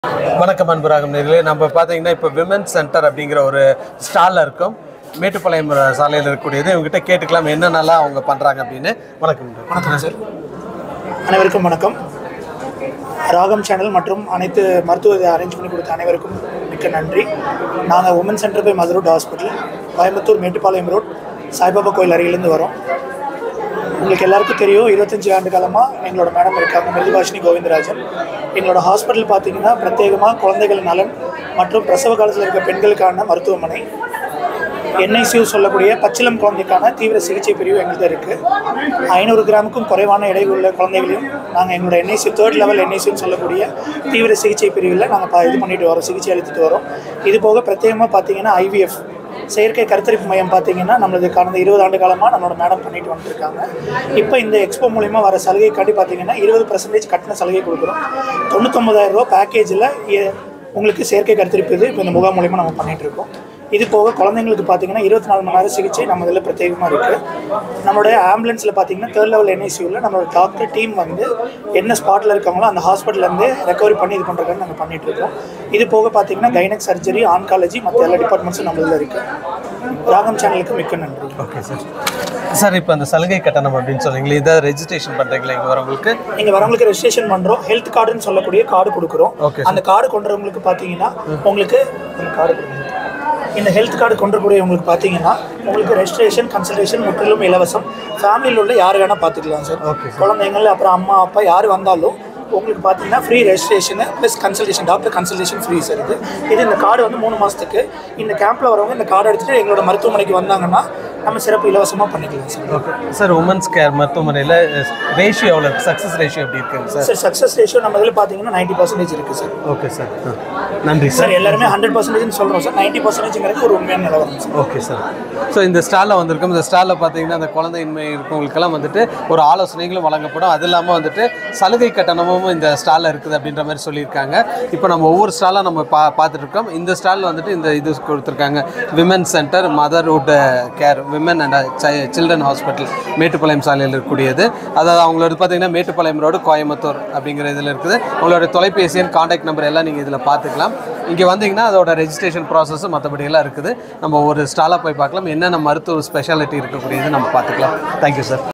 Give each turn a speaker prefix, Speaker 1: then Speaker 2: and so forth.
Speaker 1: வணக்கம் அன்பராகம் நேர்களே நம்ம பார்த்தீங்கன்னா இப்போ விமன்ஸ் சென்டர் அப்படிங்கிற ஒரு ஸ்டாலில் இருக்கும் மேட்டுப்பாளையம் சாலையில் இருக்கக்கூடியது இவங்ககிட்ட கேட்டுக்கலாம் என்னென்னலாம் அவங்க பண்ணுறாங்க அப்படின்னு வணக்கம்
Speaker 2: வணக்கம் சார் அனைவருக்கும் வணக்கம் ராகம் சேனல் மற்றும் அனைத்து மருத்துவ அரேஞ்ச் பண்ணி கொடுத்த அனைவருக்கும் மிக்க நன்றி நாங்கள் உமன் சென்டர் பை மதுரோட் ஹாஸ்பிட்டல் கோயம்புத்தூர் மேட்டுப்பாளையம் ரோட் சாய்பாபா கோயில் அருகிலேருந்து வரோம் உங்களுக்கு எல்லாருக்கும் தெரியும் இருபத்தஞ்சி ஆண்டு காலமாக எங்களோட மேடம் இருக்காங்க மிருதுபாஷினி கோவிந்தராஜன் எங்களோட ஹாஸ்பிட்டல் பார்த்தீங்கன்னா பிரத்யேகமாக குழந்தைகள் நலன் மற்றும் பிரசவ காலத்தில் இருக்க பெண்களுக்கான மருத்துவமனை என்ஐசியூ சொல்லக்கூடிய பச்சிளம் குழந்தைக்கான தீவிர சிகிச்சை பிரிவு எங்கள்கிட்ட இருக்குது ஐநூறு கிராமுக்கும் குறைவான எடை உள்ள குழந்தைகளையும் நாங்கள் எங்களோட என்ஐசி தேர்ட் லெவல் என்ஐசியூன்னு சொல்லக்கூடிய தீவிர சிகிச்சை பிரிவில் நாங்கள் இது பண்ணிட்டு வரோம் சிகிச்சை அளித்துட்டு வரோம் இது போக பிரத்யேகமாக பார்த்தீங்கன்னா ஐவிஎஃப் செயற்கை கருத்தரிப்பு மையம் பார்த்தீங்கன்னா நம்மளது கடந்த இருபது ஆண்டு காலமாக நம்மளோட மேடம் பண்ணிட்டு வந்துருக்காங்க இப்போ இந்த எக்ஸ்போ மூலிமா வர சலுகைக்காண்டி பார்த்தீங்கன்னா இருபது பர்சன்டேஜ் கட்டண சலுகை கொடுக்குறோம் தொண்ணூத்தொம்பதாயிரம் ரூபா பேக்கேஜில் உங்களுக்கு செயற்கை கருத்தரிப்பு இது இப்போ இந்த முகாம் மூலிமா நம்ம பண்ணிட்டு இருக்கோம் இது போக குழந்தைங்களுக்கு பார்த்தீங்கன்னா இருபத்தி நாலு மணி நேரம் சிகிச்சை நம்ம இதில் பிரத்யேகமாக இருக்குது நம்மளுடைய ஆம்புலன்ஸில் பார்த்தீங்கன்னா தேர்ட் லெவல் என்ஐசியூவில் நம்மளோட டாக்டர் டீம் வந்து என்ன ஸ்பாட்டில் இருக்காங்களோ அந்த ஹாஸ்பிட்டல்லேருந்து ரெக்கவரி பண்ணி இது பண்ணுறதுக்கு நாங்கள் பண்ணிட்டு இருக்கோம் இது போக பார்த்தீங்கன்னா கைனக் சர்ஜரி ஆன்காலஜி மற்ற எல்லா டிபார்ட்மெண்ட்ஸும் நம்ம இதில் இருக்குது ராகம் சேனலுக்கு மிக்க நன்றி
Speaker 1: ஓகே சார் சார் இப்போ அந்த சலுகை கட்டணம் அப்படின்னு சொன்னீங்களே இதை ரெஜிஸ்ட்ரேஷன் பண்ணுறீங்களா இங்கே வரவங்களுக்கு
Speaker 2: நீங்கள் வரவங்களுக்கு ரெஜிஸ்ட்ரேஷன் பண்ணுறோம் ஹெல்த் கார்டுன்னு சொல்லக்கூடிய கார்டு கொடுக்குறோம்
Speaker 1: Okay,
Speaker 2: அந்த கார்டு கொண்டவங்களுக்கு பார்த்தீங்கன்னா உங்களுக்கு இந்த கார்டு கொடுங்க. இந்த ஹெல்த் கார்டு கொண்டக்கூடிய உங்களுக்கு பார்த்தீங்கன்னா உங்களுக்கு ரெஜிஸ்ட்ரேஷன் கன்சல்டேஷன் முற்றிலும் இலவசம் ஃபேமிலியில் உள்ள யார் வேணால் பார்த்துக்கலாம் சார்
Speaker 1: Okay,
Speaker 2: குழந்தைங்கள் அப்புறம் அம்மா அப்பா யார் வந்தாலும் உங்களுக்கு பார்த்தீங்கன்னா ஃப்ரீ ரெஜிஸ்ட்ரேஷனு plus consultation doctor consultation free sir இது இது இந்த கார்டு வந்து மூணு மாதத்துக்கு இந்த கேம்பில் வரவங்க இந்த கார்டு எடுத்துகிட்டு எங்களோட மருத்துவமனைக்கு வந்தாங்கன்னா நம்ம சிறப்பு இலவசமாக பண்ணிக்கலாம் sir
Speaker 1: okay sir women's care மருத்துவமனையில் ரேஷியோ எவ்வளோ சக்ஸஸ் ரேஷியோ எப்படி இருக்குங்க சார்
Speaker 2: சார் சக்ஸஸ் ரேஷியோ நம்ம இதில் பார்த்தீங்கன்னா நைன்ட்டி பர்சன்டேஜ் இருக்குது சார்
Speaker 1: ஓகே சார் நன்றி சார்
Speaker 2: சார் எல்லாருமே ஹண்ட்ரட் பர்சன்டேஜ் சொல்கிறோம் சார் நைன்ட்டி பர்சன்டேஜ்ங்கிறது ஒரு உண்மையான நிலவரம் சார்
Speaker 1: ஓகே சார் ஸோ இந்த ஸ்டாலில் வந்திருக்கோம் இந்த ஸ்டாலில் பார்த்தீங்கன்னா அந்த குழந்தையின்மை இருக்கவங்களுக்கெல்லாம் வந்துட்டு ஒரு ஆலோசனைகளும் வழங்கப்படும் அது இல்லாமல் வந்துட்டு சலுகை கட்டணமும் இந்த ஸ்டாலில் இருக்குது அப்படின்ற மாதிரி சொல்லியிருக்காங்க இப்போ நம்ம ஒவ்வொரு ஸ்டாலாக நம்ம பா பார்த்துட்டு இருக்கோம் இந்த ஸ்டாலில் வந்துட்டு இந்த இது கொடுத்துருக்காங்க women centre motherhood care women and children hospital Mettupalayam சாலையில் இருக்கக்கூடியது அதாவது அவங்களோட பார்த்தீங்கன்னா மேட்டுப்பாளையம் ரோடு கோயம்புத்தூர் அப்படிங்கிற இதில் இருக்குது உங்களோட தொலைபேசி எண் காண்டாக்ட் நம்பர் எல்லாம் நீங்கள் இதில் பார்த்துக்கலாம் இங்கே வந்தீங்கன்னா அதோட ரெஜிஸ்ட்ரேஷன் ப்ராசஸ் மற்றபடி எல்லாம் இருக்குது நம்ம ஒரு ஸ்டாலாக போய் பார்க்கலாம் என்னென்ன மருத்துவ ஸ்பெஷாலிட்டி இருக்கக்கூடியது நம்ம பார்த்துக்கலாம் தேங்க்யூ சார்